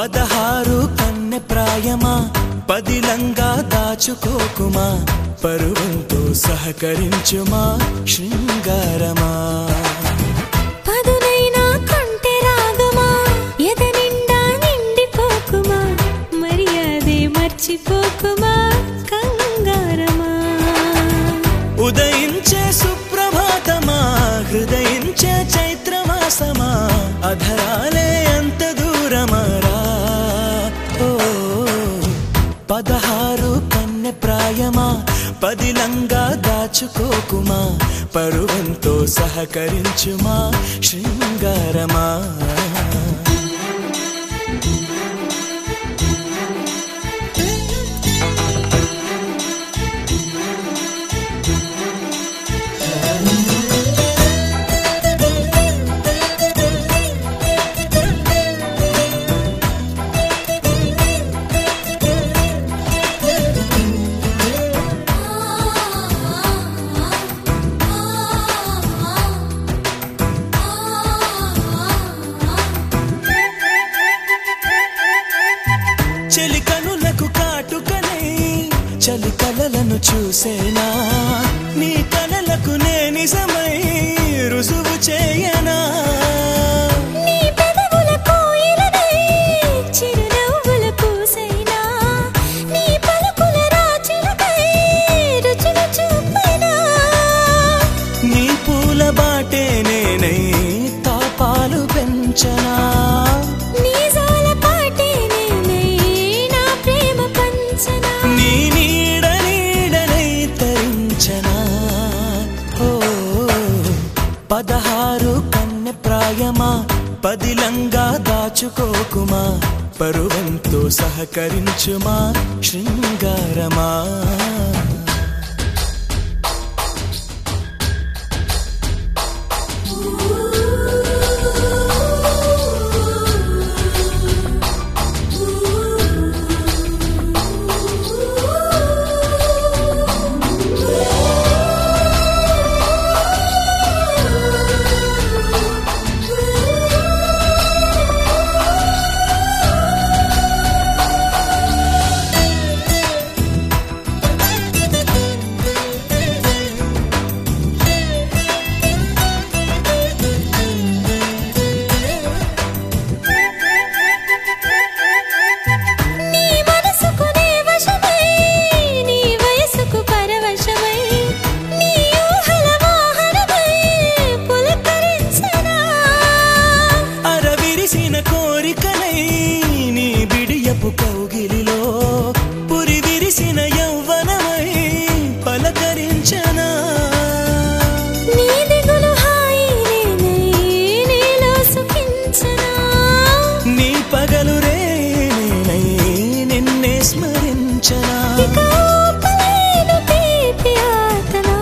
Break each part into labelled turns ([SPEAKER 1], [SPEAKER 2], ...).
[SPEAKER 1] పదహారు కన్నె ప్రాయమా పదిలంగా దాచుకోకుమా పరువంతో సహకరించుమా శృంగారమా
[SPEAKER 2] పదునైనా కొంటె రాగమా ఎద నిండా నిండిపోకుమా మర్యాదే మర్చిపోకుమా కంగారమా
[SPEAKER 1] ఉదయించే సుప్రభాతమా హృదయించే చైత్రమాసమా అధరాలే అంత దూరమరా ఓ పదహారు కన్నె ప్రాయమా పదిలంగా దాచుకోకుమా పరువంతో సహకరించుమా శృంగారమా చెలి కనులకు కాటుకనై చలి కలలను చూసేనా నీ కలలకు నే నిజమై రుజువు చేయనా
[SPEAKER 2] నీ పెదవుల కోయిలనై చిరునవ్వుల పూసైనా నీ పలుకుల రాచులకై రుచులు చూపైనా
[SPEAKER 1] నీ పూల బాటే నేనై తాపాలు పెంచనా
[SPEAKER 2] నీ జోల పాటే నేనై నా ప్రేమ పంచనా
[SPEAKER 1] నీ నీడ నీడనై తరించనా ఓ పదహారు కన్నె ప్రాయమా పదిలంగా దాచుకోకుమా పరువంతో సహకరించుమా శృంగారమా
[SPEAKER 2] నీ మనసుకు నే వశమై నీ వయసుకు పరవశమై నీ ఊహల వాహనమై పులకరించనా
[SPEAKER 1] అరవిరిసిన కోరికనై నీ బిడియపు కౌగిలిలో పురి విరిసిన యౌవనమై పలకరించనా
[SPEAKER 2] నీ దిగులు హాయి నేనై నీలో సుఖించనా
[SPEAKER 1] నీ పగలు రే నేనై నిన్నే స్మరించనా
[SPEAKER 2] ఇక ఆపలేను తీపి ఆతనా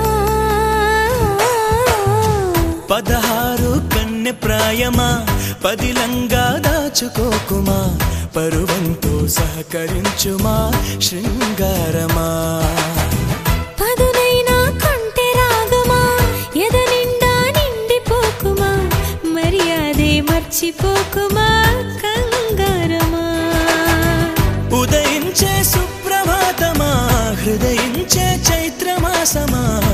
[SPEAKER 1] పదహారు కన్నె ప్రాయమా పదిలంగా దాచుకోకుమా పరువంతో సహకరించుమా శృంగారమా
[SPEAKER 2] పదునైనా కొంటె రాగమా ఎద నిండా నిండిపోకుమా మర్యాదే మర్చిపోకుమా కంగారమా
[SPEAKER 1] ఉదయించే సుప్రభాతమా హృదయించే చైత్రమాసమా